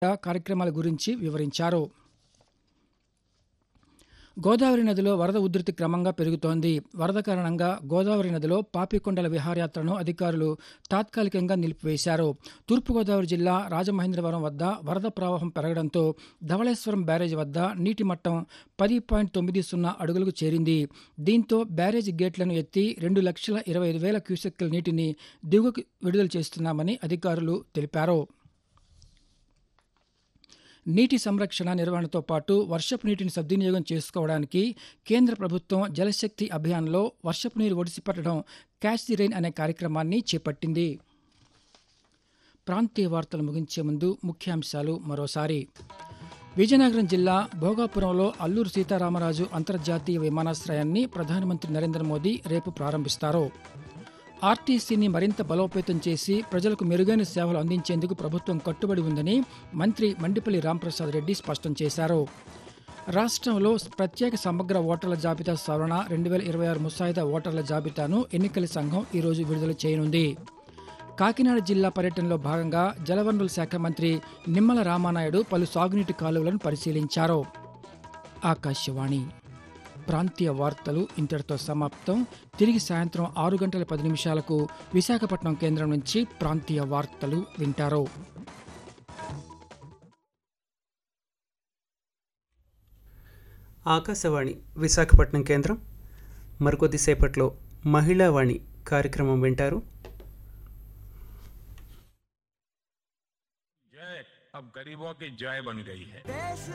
కార్యక్రమాల గురించి వివరించారు గోదావరి నదిలో వరద ఉధృతి క్రమంగా పెరుగుతోంది వరద కారణంగా గోదావరి నదిలో పాపికొండల విహారయాత్రను అధికారులు తాత్కాలికంగా నిలిపివేశారు తూర్పుగోదావరి జిల్లా రాజమహేంద్రవరం వద్ద వరద ప్రవాహం పెరగడంతో ధవళేశ్వరం బ్యారేజ్ వద్ద నీటి మట్టం పది పాయింట్ తొమ్మిది సున్నా అడుగులకు చేరింది దీంతో బ్యారేజ్ గేట్లను ఎత్తి రెండు లక్షల ఇరవై ఐదు వేల క్యూసెక్కుల నీటిని దిగువకు విడుదల చేస్తున్నామని అధికారులు తెలిపారు నీటి సంరక్షణ నిర్వహణతో పాటు వర్షపు నీటిని సద్వినియోగం చేసుకోవడానికి కేంద్ర ప్రభుత్వం జలశక్తి అభియాన్లో వర్షపు నీరు ఒడిసిపట్టడం క్యాచ్ ది రైన్ అనే కార్యక్రమాన్ని చేపట్టింది ప్రాంతీయ వార్తలు ముగించే ముందు ముఖ్యాంశాలు మరోసారి విజయనగరం జిల్లా భోగాపురంలో అల్లూరు సీతారామరాజు అంతర్జాతీయ విమానాశ్రయాన్ని ప్రధానమంత్రి నరేంద్ర మోదీ రేపు ప్రారంభిస్తారు ఆర్టీసీని మరింత బలోపేతం చేసి ప్రజలకు మెరుగైన సేవలు అందించేందుకు ప్రభుత్వం కట్టుబడి ఉందని మంత్రి మండిపల్లి రాంప్రసాద్ రెడ్డి స్పష్టం చేశారు రాష్ట్రంలో ప్రత్యేక సమగ్ర ఓటర్ల జాబితా సవరణ రెండు వేల ఇరవై ఆరు ముసాయిదా ఓటర్ల జాబితాను ఎన్నికల సంఘం ఈరోజు విడుదల చేయనుంది కాకినాడ జిల్లా పర్యటనలో భాగంగా జలవనరుల శాఖ మంత్రి నిమ్మల రామానాయుడు పలు సాగునీటి కాలువలను పరిశీలించారు ఆకాశవాణి ప్రాంతీయ వార్తలు ఇంతటితో సమాప్తం తిరిగి సాయంత్రం ఆరు గంటల పది నిమిషాలకు విశాఖపట్నం కేంద్రం నుంచి ప్రాంతీయ వార్తలు వింటారు ఆకాశవాణి విశాఖపట్నం కేంద్రం మరికొద్దిసేపట్లో మహిళావాణి కార్యక్రమం వింటారు जय अब गरीबों की जय बन गई है